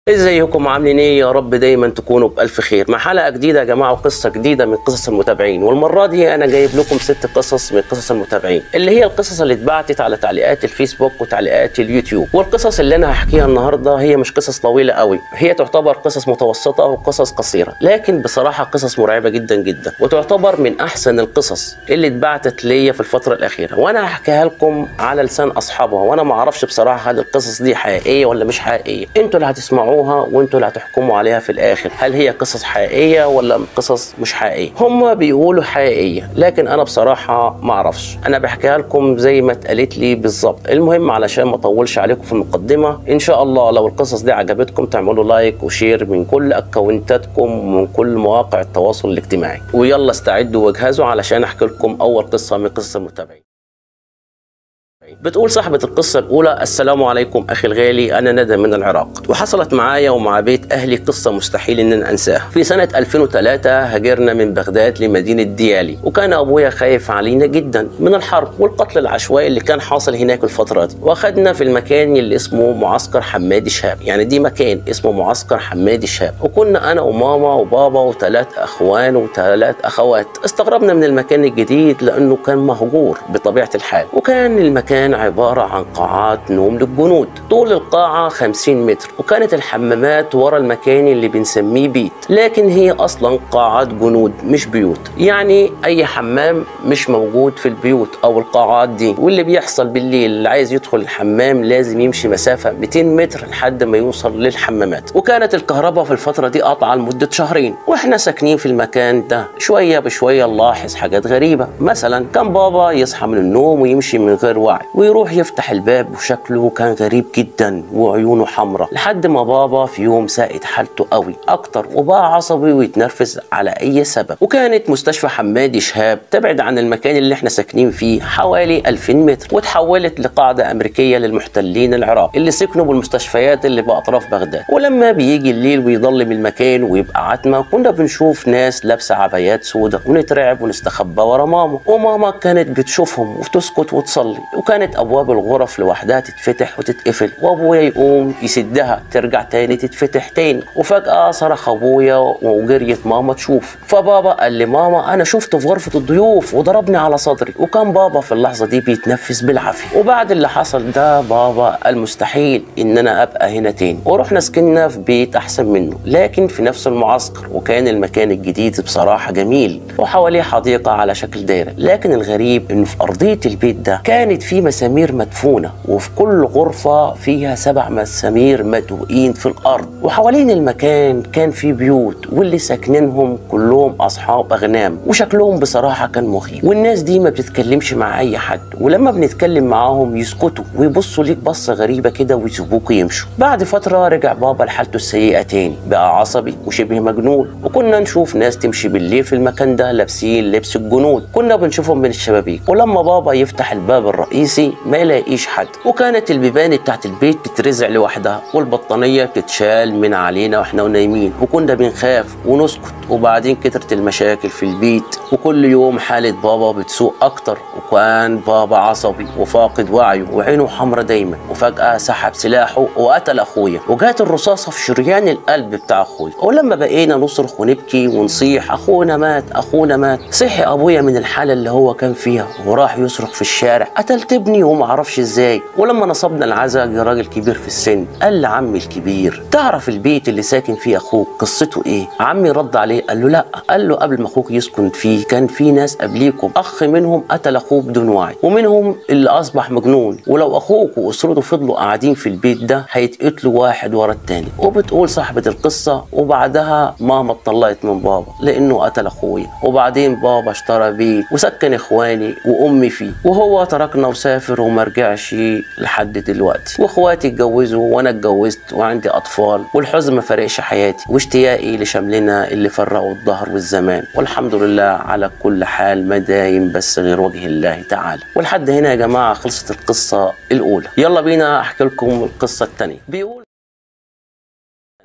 ازيكم عاملين ايه يا رب دايما تكونوا بالف خير مع حلقه جديده يا جماعه وقصه جديده من قصص المتابعين والمره دي انا جايب لكم ست قصص من قصص المتابعين اللي هي القصص اللي اتبعتت على تعليقات الفيسبوك وتعليقات اليوتيوب والقصص اللي انا هحكيها النهارده هي مش قصص طويله قوي هي تعتبر قصص متوسطه وقصص قصيره لكن بصراحه قصص مرعبه جدا جدا وتعتبر من احسن القصص اللي اتبعتت ليا في الفتره الاخيره وانا هحكيها لكم على لسان اصحابها وانا ما اعرفش بصراحه هل القصص دي حقيقيه ولا مش حقيقيه انتوا اللي هتسمعوها وانتوا اللي هتحكموا عليها في الاخر هل هي قصص حقيقيه ولا قصص مش حقيقيه هم بيقولوا حقيقيه لكن انا بصراحه ما اعرفش انا بحكيها لكم زي ما اتقالت لي بالظبط المهم علشان ما اطولش عليكم في المقدمه ان شاء الله لو القصص دي عجبتكم تعملوا لايك وشير من كل اكونتاتكم ومن كل مواقع التواصل الاجتماعي ويلا استعدوا واجهزوا علشان احكي لكم اول قصه من قصص المتابعين بتقول صاحبة القصة الأولى السلام عليكم أخي الغالي أنا ندى من العراق وحصلت معايا ومع بيت أهلي قصة مستحيل إن أنساها في سنة 2003 هاجرنا من بغداد لمدينة ديالي وكان أبويا خايف علينا جدا من الحرب والقتل العشوائي اللي كان حاصل هناك الفترة دي وأخدنا في المكان اللي اسمه معسكر حمادي شهاب يعني دي مكان اسمه معسكر حمادي شهاب وكنا أنا وماما وبابا وثلاث أخوان وثلاث أخوات استغربنا من المكان الجديد لأنه كان مهجور بطبيعة الحال وكان المكان كان عبارة عن قاعات نوم للجنود طول القاعة 50 متر وكانت الحمامات ورا المكان اللي بنسميه بيت لكن هي أصلا قاعات جنود مش بيوت يعني أي حمام مش موجود في البيوت أو القاعات دي واللي بيحصل بالليل اللي عايز يدخل الحمام لازم يمشي مسافة 200 متر لحد ما يوصل للحمامات وكانت الكهرباء في الفترة دي قاطعة لمدة شهرين واحنا ساكنين في المكان ده شوية بشوية نلاحظ حاجات غريبة مثلا كان بابا يصحى من النوم ويمشي من غير وعي ويروح يفتح الباب وشكله كان غريب جدا وعيونه حمراء لحد ما بابا في يوم ساءت حالته قوي اكتر وبقى عصبي ويتنرفز على اي سبب وكانت مستشفى حمادي شهاب تبعد عن المكان اللي احنا ساكنين فيه حوالي 2000 متر وتحولت لقاعده امريكيه للمحتلين العراق اللي سكنوا بالمستشفيات اللي باطراف بغداد ولما بيجي الليل ويضلم المكان ويبقى عتمه كنا بنشوف ناس لابسه عبايات سودة ونترعب ونستخبى ورا ماما وماما كانت بتشوفهم وتسكت وتصلي وكانت ابواب الغرف لوحدها تتفتح وتتقفل وابويا يقوم يسدها ترجع تاني تتفتح تاني وفجاه صرخ ابويا وجريت ماما تشوف فبابا قال لماما انا شفته في غرفه الضيوف وضربني على صدري وكان بابا في اللحظه دي بيتنفس بالعافيه وبعد اللي حصل ده بابا قال مستحيل ان انا ابقى هنا تاني ورحنا سكننا في بيت احسن منه لكن في نفس المعسكر وكان المكان الجديد بصراحه جميل وحواليه حديقه على شكل دايره لكن الغريب انه في ارضيه البيت ده كانت في مسامير مدفونة وفي كل غرفة فيها سبع مسامير مدوقين في الأرض وحوالين المكان كان في بيوت واللي ساكنينهم كلهم أصحاب أغنام وشكلهم بصراحة كان مخيف والناس دي ما بتتكلمش مع أي حد ولما بنتكلم معاهم يسكتوا ويبصوا ليك بصة غريبة كده ويسيبوك يمشوا بعد فترة رجع بابا لحالته السيئة تاني بقى عصبي وشبه مجنون وكنا نشوف ناس تمشي بالليل في المكان ده لابسين لبس الجنود كنا بنشوفهم من الشبابيك ولما بابا يفتح الباب الرئيسي ما يلاقيش حد وكانت البيبان بتاعت البيت تترزع لوحدها والبطانيه بتتشال من علينا واحنا نايمين وكنا بنخاف ونسكت وبعدين كترت المشاكل في البيت وكل يوم حاله بابا بتسوء اكتر وكان بابا عصبي وفاقد وعيه وعينه حمرة دايما وفجاه سحب سلاحه وقتل اخويا وجات الرصاصه في شريان القلب بتاع اخويا ولما بقينا نصرخ ونبكي ونصيح اخونا مات اخونا مات صحي ابويا من الحاله اللي هو كان فيها وراح يصرخ في الشارع قتلت ابني وما اعرفش ازاي ولما نصبنا العزاء جه راجل كبير في السن قال لعمي الكبير تعرف البيت اللي ساكن فيه اخوك قصته ايه عمي رد عليه قال له لا قال له قبل ما اخوك يسكن فيه كان في ناس قبليكم اخ منهم قتل اخوه بدون وعي ومنهم اللي اصبح مجنون ولو اخوك واسرته فضلوا قاعدين في البيت ده هيتقتلوا واحد ورا التاني وبتقول صاحبه القصه وبعدها ماما اتطلقت من بابا لانه قتل اخويا وبعدين بابا اشترى بيت وسكن اخواني وامي فيه وهو تركنا وسافر وما رجعش لحد دلوقتي واخواتي اتجوزوا وانا اتجوزت وعندي اطفال والحزن ما فرقش حياتي واشتياقي لشملنا اللي فرقوا الظهر والزمان والحمد لله على كل حال ما دايم بس غير وجه الله تعالى ولحد هنا يا جماعه خلصت القصه الاولى يلا بينا احكي لكم القصه الثانيه بيقول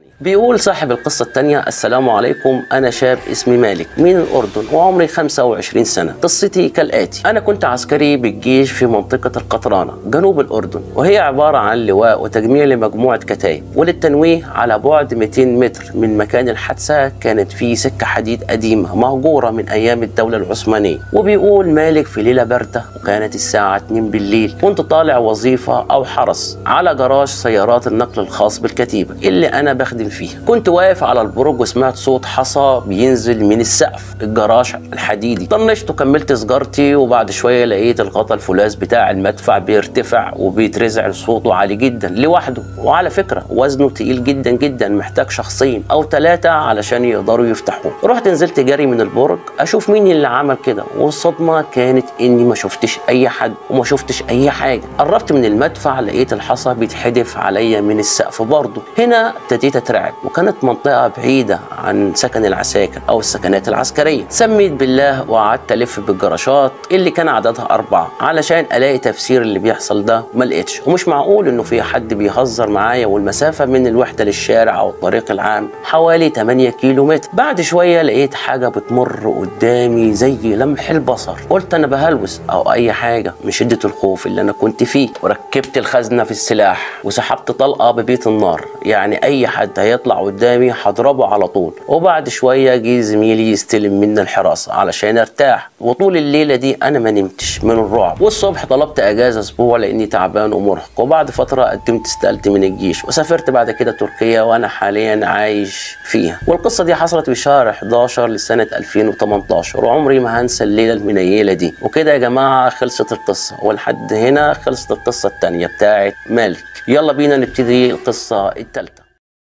بيقول صاحب القصة التانية السلام عليكم أنا شاب اسمي مالك من الأردن وعمري 25 سنة قصتي كالآتي أنا كنت عسكري بالجيش في منطقة القطرانة جنوب الأردن وهي عبارة عن لواء وتجميع لمجموعة كتايب وللتنويه على بعد 200 متر من مكان الحادثة كانت في سكة حديد قديمة مهجورة من أيام الدولة العثمانية وبيقول مالك في ليلة باردة وكانت الساعة 2 بالليل كنت طالع وظيفة أو حرس على جراج سيارات النقل الخاص بالكتيبة اللي أنا بخدم فيه كنت واقف على البرج وسمعت صوت حصى بينزل من السقف الجراج الحديدي طنشت وكملت سجارتي وبعد شويه لقيت الغطا الفولاذ بتاع المدفع بيرتفع وبيترزع صوته عالي جدا لوحده وعلى فكره وزنه تقيل جدا جدا محتاج شخصين او ثلاثه علشان يقدروا يفتحوه رحت نزلت جري من البرج اشوف مين اللي عمل كده والصدمه كانت اني ما شفتش اي حد وما شفتش اي حاجه قربت من المدفع لقيت الحصى بيتحدف عليا من السقف برضه هنا ابتديت اترعب وكانت منطقة بعيدة عن سكن العساكر أو السكنات العسكرية سميت بالله وقعدت ألف بالجراشات اللي كان عددها أربعة علشان ألاقي تفسير اللي بيحصل ده ما لقيتش ومش معقول إنه في حد بيهزر معايا والمسافة من الوحدة للشارع أو الطريق العام حوالي 8 كيلو متر بعد شوية لقيت حاجة بتمر قدامي زي لمح البصر قلت أنا بهلوس أو أي حاجة من شدة الخوف اللي أنا كنت فيه وركبت الخزنة في السلاح وسحبت طلقة ببيت النار يعني أي حد هيطلع قدامي هضربه على طول وبعد شوية جه زميلي يستلم مني الحراسة علشان ارتاح وطول الليلة دي أنا ما نمتش من الرعب والصبح طلبت أجازة أسبوع لأني تعبان ومرهق وبعد فترة قدمت استقالتي من الجيش وسافرت بعد كده تركيا وأنا حاليا عايش فيها والقصة دي حصلت في شهر 11 لسنة 2018 وعمري ما هنسى الليلة المنيلة دي وكده يا جماعة خلصت القصة ولحد هنا خلصت القصة التانية بتاعت مالك يلا بينا نبتدي القصة التالتة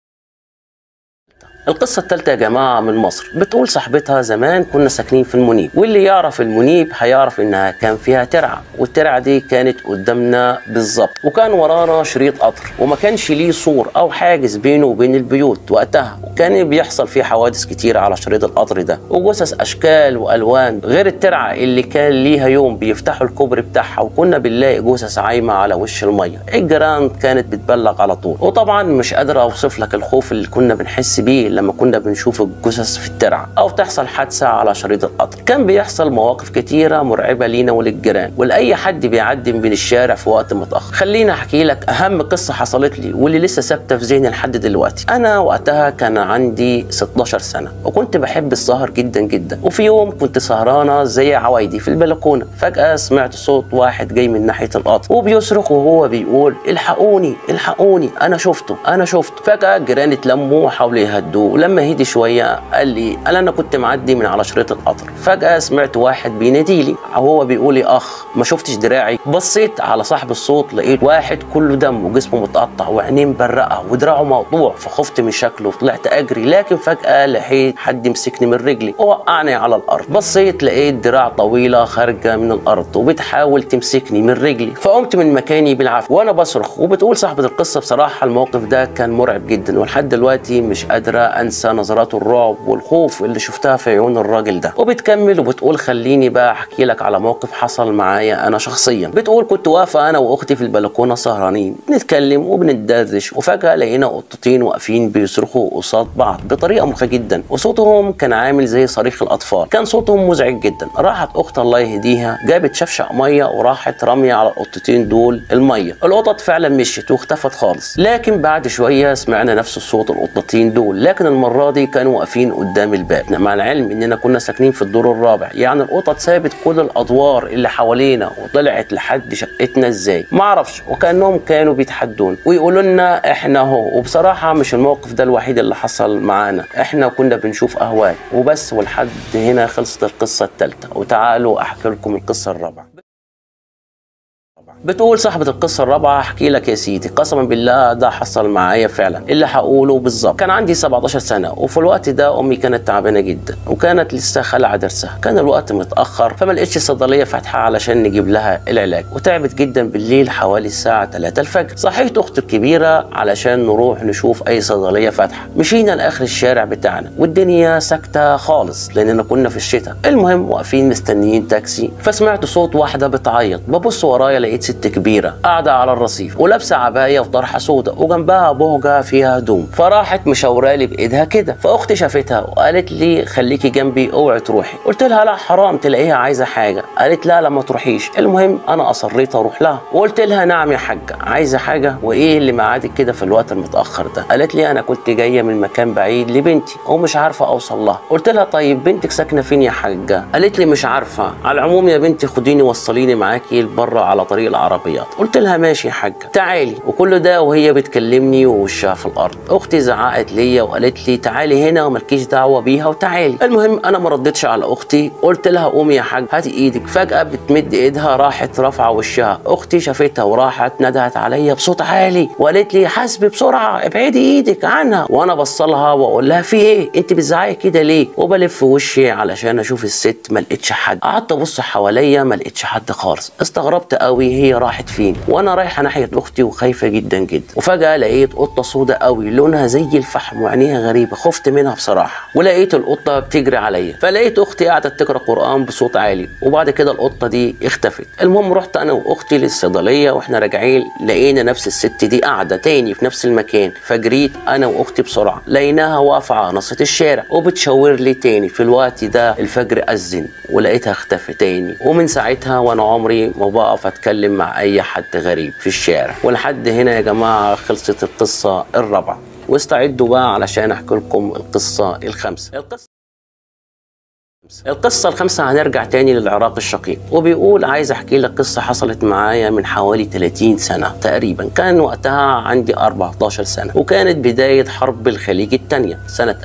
القصة التالتة يا جماعة من مصر بتقول صاحبتها زمان كنا ساكنين في المنيب واللي يعرف المنيب هيعرف انها كان فيها ترعة والترعة دي كانت قدامنا بالظبط وكان ورانا شريط قطر وما كانش ليه سور او حاجز بينه وبين البيوت وقتها وكان بيحصل فيه حوادث كتير على شريط القطر ده وجثث اشكال والوان غير الترعة اللي كان ليها يوم بيفتحوا الكوبري بتاعها وكنا بنلاقي جثث عايمة على وش المية الجيران كانت بتبلغ على طول وطبعا مش قادر اوصف لك الخوف اللي كنا بنحس بيه لما كنا بنشوف الجثث في الترعه او تحصل حادثه على شريط القطر كان بيحصل مواقف كتيره مرعبه لينا وللجيران ولاي حد بيعدي من الشارع في وقت متاخر خليني احكي لك اهم قصه حصلت لي واللي لسه ثابته في ذهني لحد دلوقتي انا وقتها كان عندي 16 سنه وكنت بحب السهر جدا جدا وفي يوم كنت سهرانه زي عوايدي في البلكونه فجاه سمعت صوت واحد جاي من ناحيه القطر وبيصرخ وهو بيقول الحقوني الحقوني انا شفته انا شفته فجاه الجيران اتلموا وحاولوا يهدوه ولما هدي شويه قال لي قال انا كنت معدي من على شريط القطر فجاه سمعت واحد بينادي لي وهو بيقول لي اخ ما شفتش دراعي بصيت على صاحب الصوت لقيت واحد كله دم وجسمه متقطع وعينيه مبرقه ودراعه مقطوع فخفت من شكله وطلعت اجري لكن فجاه لقيت حد مسكني من رجلي ووقعني على الارض بصيت لقيت دراع طويله خارجه من الارض وبتحاول تمسكني من رجلي فقمت من مكاني بالعافيه وانا بصرخ وبتقول صاحبه القصه بصراحه الموقف ده كان مرعب جدا ولحد دلوقتي مش قادره انسى نظرات الرعب والخوف اللي شفتها في عيون الراجل ده وبتكمل وبتقول خليني بقى احكي لك على موقف حصل معايا انا شخصيا بتقول كنت واقفه انا واختي في البلكونه سهرانين بنتكلم وبندردش وفجاه لقينا قطتين واقفين بيصرخوا قصاد بعض بطريقه مخيفه جدا وصوتهم كان عامل زي صريخ الاطفال كان صوتهم مزعج جدا راحت اخت الله يهديها جابت شفشق ميه وراحت راميه على القطتين دول الميه القطط فعلا مشيت واختفت خالص لكن بعد شويه سمعنا نفس الصوت القطتين دول لكن المره دي كانوا واقفين قدام الباب مع العلم اننا كنا ساكنين في الدور الرابع يعني القطط سابت كل الادوار اللي حوالينا وطلعت لحد شقتنا ازاي ما اعرفش وكانهم كانوا بيتحدون ويقولوا لنا احنا اهو وبصراحه مش الموقف ده الوحيد اللي حصل معانا احنا كنا بنشوف اهوال وبس ولحد هنا خلصت القصه الثالثه وتعالوا احكي لكم القصه الرابعه بتقول صاحبة القصة الرابعة احكي لك يا سيدي قسما بالله ده حصل معايا فعلا اللي هقوله بالظبط كان عندي 17 سنة وفي الوقت ده امي كانت تعبانة جدا وكانت لسه خلع درسها كان الوقت متأخر فما لقيتش صيدلية فاتحة علشان نجيب لها العلاج وتعبت جدا بالليل حوالي الساعة 3 الفجر صحيت اختي الكبيرة علشان نروح نشوف اي صيدلية فاتحة مشينا لاخر الشارع بتاعنا والدنيا ساكتة خالص لاننا كنا في الشتاء المهم واقفين مستنيين تاكسي فسمعت صوت واحدة بتعيط ببص ورايا لقيت ست ست كبيره قاعده على الرصيف ولابسه عبايه وطرحه سودة وجنبها بهجه فيها هدوم فراحت مشاورالي بايدها كده فاختي شافتها وقالت لي خليكي جنبي اوعي تروحي قلت لها لا حرام تلاقيها عايزه حاجه قالت لا لا ما تروحيش المهم انا اصريت اروح لها وقلت لها نعم يا حاجه عايزه حاجه وايه اللي معادك كده في الوقت المتاخر ده قالت لي انا كنت جايه من مكان بعيد لبنتي ومش عارفه اوصل لها قلت لها طيب بنتك ساكنه فين يا حاجه قالت لي مش عارفه على العموم يا بنتي خديني وصليني معاكي لبره على طريق العربيات قلت لها ماشي يا حاجه تعالي وكل ده وهي بتكلمني ووشها في الارض اختي زعقت ليا وقالت لي تعالي هنا وملكيش دعوه بيها وتعالي المهم انا ما ردتش على اختي قلت لها قومي يا حاج هاتي ايدك فجاه بتمد ايدها راحت رافعه وشها اختي شافتها وراحت ندهت عليا بصوت عالي وقالت لي حاسبي بسرعه ابعدي ايدك عنها وانا بصلها واقول لها في ايه انت بتزعقي كده ليه وبلف وشي علشان اشوف الست ما لقيتش حد قعدت ابص حواليا ما لقيتش حد خالص استغربت قوي هي راحت فين وانا رايحه ناحيه اختي وخايفه جدا جدا وفجاه لقيت قطه سودة قوي لونها زي الفحم وعينيها غريبه خفت منها بصراحه ولقيت القطه بتجري عليا فلقيت اختي قاعده تقرا قران بصوت عالي وبعد كده القطه دي اختفت المهم رحت انا واختي للصيدليه واحنا راجعين لقينا نفس الست دي قاعده تاني في نفس المكان فجريت انا واختي بسرعه لقيناها واقفه على نص الشارع وبتشاور لي تاني في الوقت ده الفجر اذن ولقيتها اختفت تاني ومن ساعتها وانا عمري ما بقف اتكلم مع اي حد غريب في الشارع ولحد هنا يا جماعه خلصت القصه الرابعه واستعدوا بقى علشان احكي لكم القصه الخامسه القصه القصة الخامسة هنرجع تاني للعراق الشقيق وبيقول عايز احكي لك قصة حصلت معايا من حوالي 30 سنة تقريبا كان وقتها عندي 14 سنة وكانت بداية حرب الخليج الثانية سنة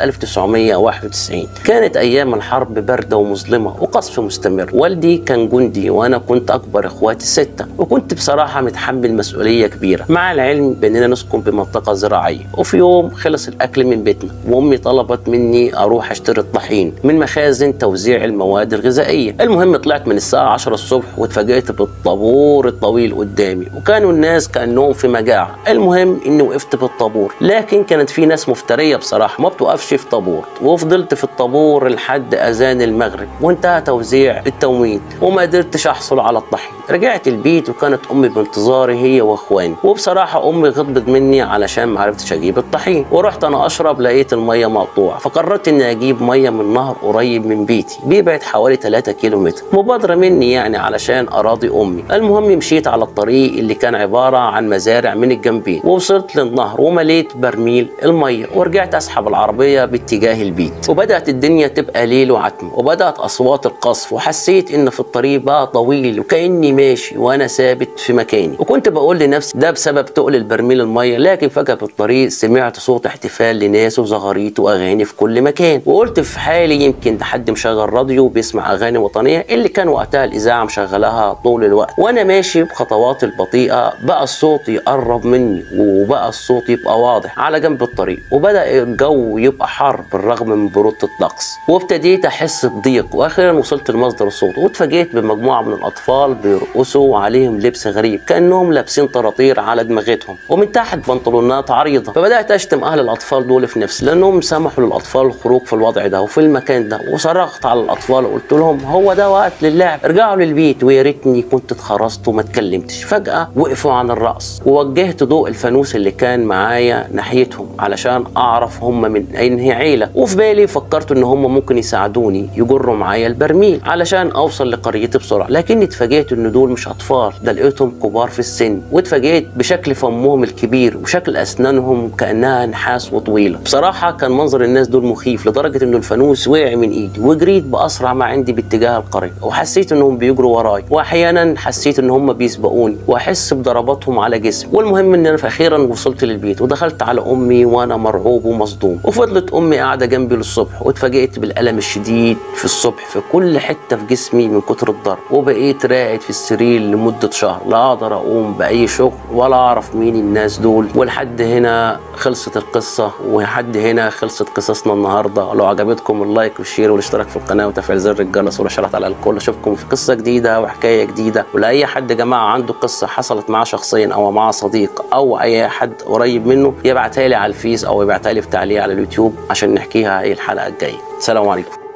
1991 كانت ايام الحرب باردة ومظلمة وقصف مستمر والدي كان جندي وانا كنت اكبر اخواتي الستة وكنت بصراحة متحمل مسؤولية كبيرة مع العلم باننا نسكن بمنطقة زراعية وفي يوم خلص الاكل من بيتنا وامي طلبت مني اروح اشتري الطحين من مخازن توزيع المواد الغذائية المهم طلعت من الساعة 10 الصبح واتفاجئت بالطابور الطويل قدامي وكانوا الناس كأنهم في مجاعة المهم اني وقفت بالطابور لكن كانت في ناس مفترية بصراحة ما بتوقفش في طابور وفضلت في الطابور لحد اذان المغرب وانتهى توزيع التموين وما قدرتش احصل على الطحين رجعت البيت وكانت امي بانتظاري هي واخواني وبصراحة امي غضبت مني علشان ما عرفتش اجيب الطحين ورحت انا اشرب لقيت المية مقطوعة فقررت اني اجيب مية من نهر قريب من بيتي بيبعد حوالي 3 كيلو متر مبادرة مني يعني علشان أراضي أمي المهم مشيت على الطريق اللي كان عبارة عن مزارع من الجنبين ووصلت للنهر ومليت برميل المية ورجعت أسحب العربية باتجاه البيت وبدأت الدنيا تبقى ليل وعتمة وبدأت أصوات القصف وحسيت إن في الطريق بقى طويل وكأني ماشي وأنا ثابت في مكاني وكنت بقول لنفسي ده بسبب تقل البرميل المية لكن فجأة في الطريق سمعت صوت احتفال لناس وزغاريت وأغاني في كل مكان وقلت في حالي يمكن ده حد مشغل راديو وبيسمع اغاني وطنيه اللي كان وقتها الاذاعه مشغلاها طول الوقت وانا ماشي بخطواتي البطيئه بقى الصوت يقرب مني وبقى الصوت يبقى واضح على جنب الطريق وبدا الجو يبقى حر بالرغم من بروده الطقس وابتديت احس بضيق واخيرا وصلت لمصدر الصوت واتفاجئت بمجموعه من الاطفال بيرقصوا وعليهم لبس غريب كانهم لابسين طراطير على دماغتهم ومن تحت بنطلونات عريضه فبدات اشتم اهل الاطفال دول في نفسي لانهم سمحوا للاطفال الخروج في الوضع ده وفي المكان ده وصرخت على الاطفال وقلت لهم هو ده وقت للعب ارجعوا للبيت ويا ريتني كنت اتخرجت وما اتكلمتش فجاه وقفوا عن الرقص ووجهت ضوء الفانوس اللي كان معايا ناحيتهم علشان اعرف هم من اين عيله وفي بالي فكرت ان هم ممكن يساعدوني يجروا معايا البرميل علشان اوصل لقريتي بسرعه لكني اتفاجئت ان دول مش اطفال ده لقيتهم كبار في السن واتفاجئت بشكل فمهم الكبير وشكل اسنانهم كانها نحاس وطويله بصراحه كان منظر الناس دول مخيف لدرجه ان الفانوس وقع من ايدي وجريت باسرع ما عندي باتجاه القريه وحسيت انهم بيجروا وراي واحيانا حسيت ان هم بيسبقوني واحس بضرباتهم على جسمي والمهم ان انا في اخيرا وصلت للبيت ودخلت على امي وانا مرعوب ومصدوم وفضلت امي قاعده جنبي للصبح واتفاجئت بالالم الشديد في الصبح في كل حته في جسمي من كتر الضرب وبقيت راقد في السرير لمده شهر لا اقدر اقوم باي شغل ولا اعرف مين الناس دول ولحد هنا خلصت القصه ولحد هنا خلصت قصصنا النهارده لو عجبتكم اللايك والشير والاشتراك في القناه وتفعيل زر الجرس والاشارات على الكل اشوفكم في قصه جديده وحكايه جديده ولاي حد يا جماعه عنده قصه حصلت معاه شخصيا او مع صديق او اي حد قريب منه يبعتها لي على الفيس او يبعتها لي في تعليق على اليوتيوب عشان نحكيها ايه الحلقه الجايه سلام عليكم